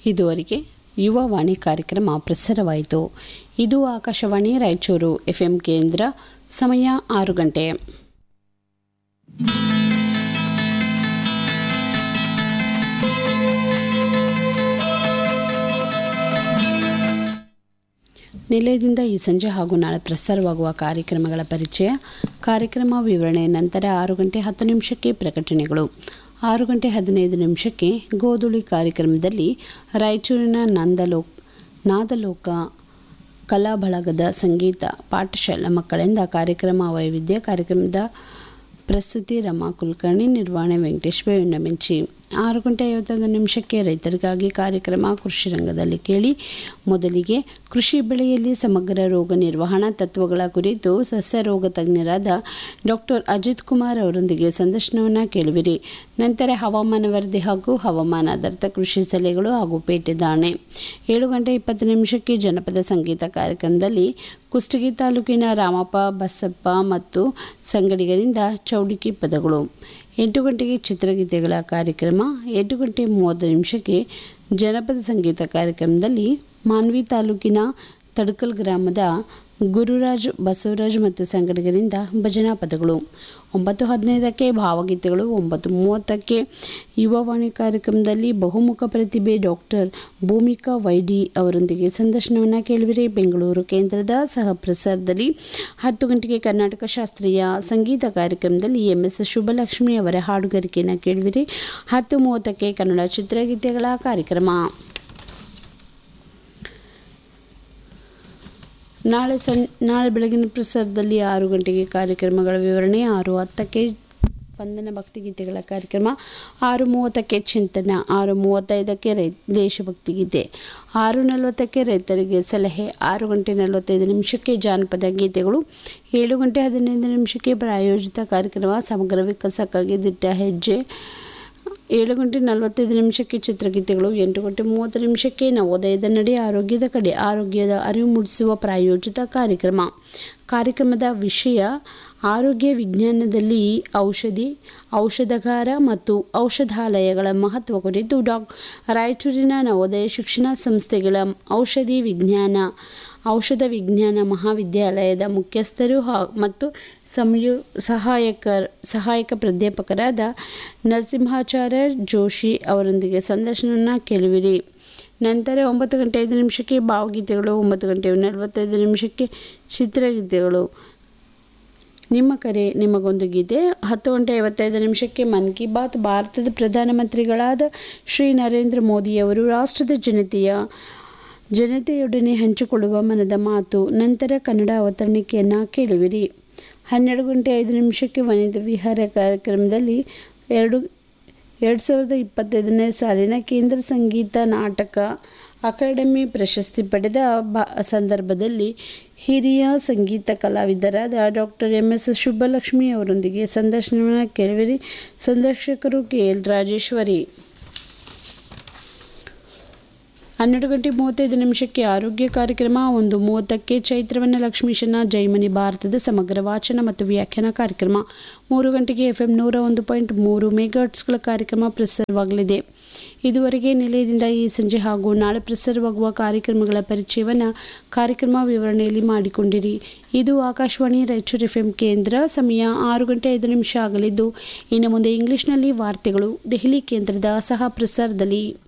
ಇದುವರೆಗೆ ಯುವವಾಣಿ ಕಾರ್ಯಕ್ರಮ ಪ್ರಸಾರವಾಯಿತು ಇದು ಆಕಾಶವಾಣಿ ರಾಯಚೂರು ಎಫ್ಎಂ ಕೇಂದ್ರ ಸಮಯ ಆರು ಗಂಟೆ ನಿಲಯದಿಂದ ಈ ಸಂಜೆ ಹಾಗೂ ನಾಳೆ ಪ್ರಸಾರವಾಗುವ ಕಾರ್ಯಕ್ರಮಗಳ ಪರಿಚಯ ಕಾರ್ಯಕ್ರಮ ವಿವರಣೆ ನಂತರ ಆರು ಗಂಟೆ ಹತ್ತು ನಿಮಿಷಕ್ಕೆ ಪ್ರಕಟಣೆಗಳು ಆರು ಗಂಟೆ ಹದಿನೈದು ನಿಮಿಷಕ್ಕೆ ಗೋಧುಳಿ ಕಾರ್ಯಕ್ರಮದಲ್ಲಿ ರಾಯಚೂರಿನ ನಂದಲೋಕ್ ನಾದಲೋಕ ಕಲಾ ಬಳಗದ ಸಂಗೀತ ಪಾಠಶಾಲಾ ಮಕ್ಕಳಿಂದ ಕಾರ್ಯಕ್ರಮ ವೈವಿಧ್ಯ ಕಾರ್ಯಕ್ರಮದ ಪ್ರಸ್ತುತಿ ರಮಾ ಕುಲಕರ್ಣಿ ನಿರ್ವಹಣೆ ವೆಂಕಟೇಶ್ ಬೇವಿನ ಮಿಂಚಿ ಆರು ಗಂಟೆ ಐವತ್ತೊಂದು ನಿಮಿಷಕ್ಕೆ ರೈತರಿಗಾಗಿ ಕಾರ್ಯಕ್ರಮ ಕೃಷಿ ರಂಗದಲ್ಲಿ ಕೇಳಿ ಮೊದಲಿಗೆ ಕೃಷಿ ಬೆಳೆಯಲ್ಲಿ ಸಮಗ್ರ ರೋಗ ನಿರ್ವಹಣಾ ತತ್ವಗಳ ಕುರಿತು ಸಸ್ಯ ರೋಗ ತಜ್ಞರಾದ ಡಾಕ್ಟರ್ ಅಜಿತ್ ಕುಮಾರ್ ಅವರೊಂದಿಗೆ ಸಂದರ್ಶನವನ್ನು ಕೇಳುವಿರಿ ನಂತರ ಹವಾಮಾನ ವರದಿ ಹಾಗೂ ಹವಾಮಾನಾಧಾರಿತ ಕೃಷಿ ಸಲಹೆಗಳು ಹಾಗೂ ಪೇಟೆ ದಾಣೆ ಏಳು ಗಂಟೆ ಇಪ್ಪತ್ತು ನಿಮಿಷಕ್ಕೆ ಜನಪದ ಸಂಗೀತ ಕಾರ್ಯಕ್ರಮದಲ್ಲಿ ಕುಷ್ಟಗಿ ತಾಲೂಕಿನ ರಾಮಪ್ಪ ಬಸಪ್ಪ ಮತ್ತು ಸಂಗಡಿಗರಿಂದ ಚೌಡಿಕಿ ಪದಗಳು ಎಂಟು ಗಂಟೆಗೆ ಚಿತ್ರಗೀತೆಗಳ ಕಾರ್ಯಕ್ರಮ ಎಂಟು ಗಂಟೆ ಮೂವತ್ತು ನಿಮಿಷಕ್ಕೆ ಜನಪದ ಸಂಗೀತ ಕಾರ್ಯಕ್ರಮದಲ್ಲಿ ಮಾನ್ವಿ ತಾಲೂಕಿನ ತಡಕಲ್ ಗ್ರಾಮದ ಗುರುರಾಜ್ ಬಸವರಾಜ್ ಮತ್ತು ಸಂಗಡಿಗರಿಂದ ಭಜನಾ ಪದಗಳು ಒಂಬತ್ತು ಹದಿನೈದಕ್ಕೆ ಭಾವಗೀತೆಗಳು ಒಂಬತ್ತು ಮೂವತ್ತಕ್ಕೆ ಯುವವಾಣಿ ಕಾರ್ಯಕ್ರಮದಲ್ಲಿ ಬಹುಮುಖ ಪ್ರತಿಭೆ ಡಾಕ್ಟರ್ ಭೂಮಿಕಾ ವೈಡಿ ಅವರೊಂದಿಗೆ ಸಂದರ್ಶನವನ್ನು ಕೇಳುವಿರಿ ಬೆಂಗಳೂರು ಕೇಂದ್ರದ ಸಹ ಪ್ರಸಾರದಲ್ಲಿ ಹತ್ತು ಗಂಟೆಗೆ ಕರ್ನಾಟಕ ಶಾಸ್ತ್ರೀಯ ಸಂಗೀತ ಕಾರ್ಯಕ್ರಮದಲ್ಲಿ ಎಂ ಎಸ್ ಶುಭಲಕ್ಷ್ಮಿ ಅವರ ಹಾಡುಗಾರಿಕೆಯನ್ನು ಕೇಳುವಿರಿ ಹತ್ತು ಮೂವತ್ತಕ್ಕೆ ಕನ್ನಡ ಚಿತ್ರಗೀತೆಗಳ ಕಾರ್ಯಕ್ರಮ ನಾಳೆ ಸಂ ನಾಳೆ ಬೆಳಗಿನ ಪ್ರಸಾರದಲ್ಲಿ ಆರು ಗಂಟೆಗೆ ಕಾರ್ಯಕ್ರಮಗಳ ವಿವರಣೆ ಆರು ಹತ್ತಕ್ಕೆ ವಂದನ ಭಕ್ತಿಗೀತೆಗಳ ಕಾರ್ಯಕ್ರಮ ಆರು ಮೂವತ್ತಕ್ಕೆ ಚಿಂತನ ಆರು ಮೂವತ್ತೈದಕ್ಕೆ ರೈ ದೇಶಭಕ್ತಿ ಗೀತೆ ಆರು ನಲವತ್ತಕ್ಕೆ ರೈತರಿಗೆ ಸಲಹೆ ಆರು ಗಂಟೆ ನಲವತ್ತೈದು ನಿಮಿಷಕ್ಕೆ ಜಾನಪದ ಗೀತೆಗಳು ಏಳು ಗಂಟೆ ಹದಿನೈದು ನಿಮಿಷಕ್ಕೆ ಪ್ರಾಯೋಜಿತ ಕಾರ್ಯಕ್ರಮ ಸಮಗ್ರ ವಿಕಾಸಕ್ಕಾಗಿ ದಿಟ್ಟ ಹೆಜ್ಜೆ ಏಳು ಗಂಟೆ ನಲವತ್ತೈದು ನಿಮಿಷಕ್ಕೆ ಚಿತ್ರಗೀತೆಗಳು ಎಂಟು ಗಂಟೆ ಮೂವತ್ತು ನಿಮಿಷಕ್ಕೆ ನವೋದಯದ ನಡೆ ಆರೋಗ್ಯದ ಕಡೆ ಆರೋಗ್ಯದ ಅರಿವು ಮೂಡಿಸುವ ಪ್ರಾಯೋಜಿತ ಕಾರ್ಯಕ್ರಮ ಕಾರ್ಯಕ್ರಮದ ವಿಷಯ ಆರೋಗ್ಯ ವಿಜ್ಞಾನದಲ್ಲಿ ಔಷಧಿ ಔಷಧಗಾರ ಮತ್ತು ಔಷಧಾಲಯಗಳ ಮಹತ್ವ ಕುರಿತು ಡಾಕ್ ರಾಯಚೂರಿನ ನವೋದಯ ಶಿಕ್ಷಣ ಸಂಸ್ಥೆಗಳ ಔಷಧಿ ವಿಜ್ಞಾನ ಔಷಧ ವಿಜ್ಞಾನ ಮಹಾವಿದ್ಯಾಲಯದ ಮುಖ್ಯಸ್ಥರು ಮತ್ತು ಸಂಯು ಸಹಾಯಕ ಸಹಾಯಕ ಪ್ರಾಧ್ಯಾಪಕರಾದ ನರಸಿಂಹಾಚಾರ್ಯ ಜೋಶಿ ಅವರೊಂದಿಗೆ ಸಂದರ್ಶನವನ್ನು ಕೇಳುವಿರಿ ನಂತರ ಒಂಬತ್ತು ಗಂಟೆ ಐದು ನಿಮಿಷಕ್ಕೆ ಭಾವಗೀತೆಗಳು ಒಂಬತ್ತು ಗಂಟೆ ನಲವತ್ತೈದು ನಿಮಿಷಕ್ಕೆ ಚಿತ್ರಗೀತೆಗಳು ನಿಮ್ಮ ಕರೆ ನಿಮಗೊಂದು ಗೀತೆ ಹತ್ತು ಗಂಟೆ ಐವತ್ತೈದು ನಿಮಿಷಕ್ಕೆ ಮನ್ ಕಿ ಬಾತ್ ಭಾರತದ ಪ್ರಧಾನಮಂತ್ರಿಗಳಾದ ಶ್ರೀ ನರೇಂದ್ರ ಮೋದಿಯವರು ರಾಷ್ಟ್ರದ ಜನತೆಯ ಜನತೆಯೊಡನೆ ಹಂಚಿಕೊಳ್ಳುವ ಮನದ ಮಾತು ನಂತರ ಕನ್ನಡ ಅವತರಣಿಕೆಯನ್ನು ಕೇಳುವಿರಿ ಹನ್ನೆರಡು ಗಂಟೆ ಐದು ನಿಮಿಷಕ್ಕೆ ವನಿತಾ ವಿಹಾರ ಕಾರ್ಯಕ್ರಮದಲ್ಲಿ ಎರಡು ಎರಡು ಸಾವಿರದ ಇಪ್ಪತ್ತೈದನೇ ಸಾಲಿನ ಕೇಂದ್ರ ಸಂಗೀತ ನಾಟಕ ಅಕಾಡೆಮಿ ಪ್ರಶಸ್ತಿ ಪಡೆದ ಬ ಸಂದರ್ಭದಲ್ಲಿ ಹಿರಿಯ ಸಂಗೀತ ಕಲಾವಿದರಾದ ಡಾಕ್ಟರ್ ಎಂ ಎಸ್ ಶುಭಲಕ್ಷ್ಮಿ ಅವರೊಂದಿಗೆ ಸಂದರ್ಶನವನ್ನು ಕೇಳುವಿರಿ ಸಂದರ್ಶಕರು ಕೆ ಎಲ್ ರಾಜೇಶ್ವರಿ ಹನ್ನೆರಡು ಗಂಟೆ ಮೂವತ್ತೈದು ನಿಮಿಷಕ್ಕೆ ಆರೋಗ್ಯ ಕಾರ್ಯಕ್ರಮ ಒಂದು ಮೂವತ್ತಕ್ಕೆ ಚೈತ್ರವನ್ನ ಲಕ್ಷ್ಮೀಶನ ಜೈಮನಿ ಭಾರತದ ಸಮಗ್ರ ವಾಚನ ಮತ್ತು ವ್ಯಾಖ್ಯಾನ ಕಾರ್ಯಕ್ರಮ ಮೂರು ಗಂಟೆಗೆ ಎಫ್ ಎಂ ನೂರ ಒಂದು ಪಾಯಿಂಟ್ ಮೂರು ಮೆಗಾಟ್ಸ್ಗಳ ಕಾರ್ಯಕ್ರಮ ಪ್ರಸಾರವಾಗಲಿದೆ ಇದುವರೆಗೆ ನಿಲಯದಿಂದ ಈ ಸಂಜೆ ಹಾಗೂ ನಾಳೆ ಪ್ರಸಾರವಾಗುವ ಕಾರ್ಯಕ್ರಮಗಳ ಪರಿಚಯವನ್ನು ಕಾರ್ಯಕ್ರಮ ವಿವರಣೆಯಲ್ಲಿ ಮಾಡಿಕೊಂಡಿರಿ ಇದು ಆಕಾಶವಾಣಿ ರಾಯಚೂರು ಎಫ್ ಎಂ ಕೇಂದ್ರ ಸಮಯ ಆರು ಗಂಟೆ ಐದು ನಿಮಿಷ ಆಗಲಿದ್ದು ಇನ್ನು ಮುಂದೆ ಇಂಗ್ಲಿಷ್ನಲ್ಲಿ ವಾರ್ತೆಗಳು ದೆಹಲಿ ಕೇಂದ್ರದ ಸಹ ಪ್ರಸಾರದಲ್ಲಿ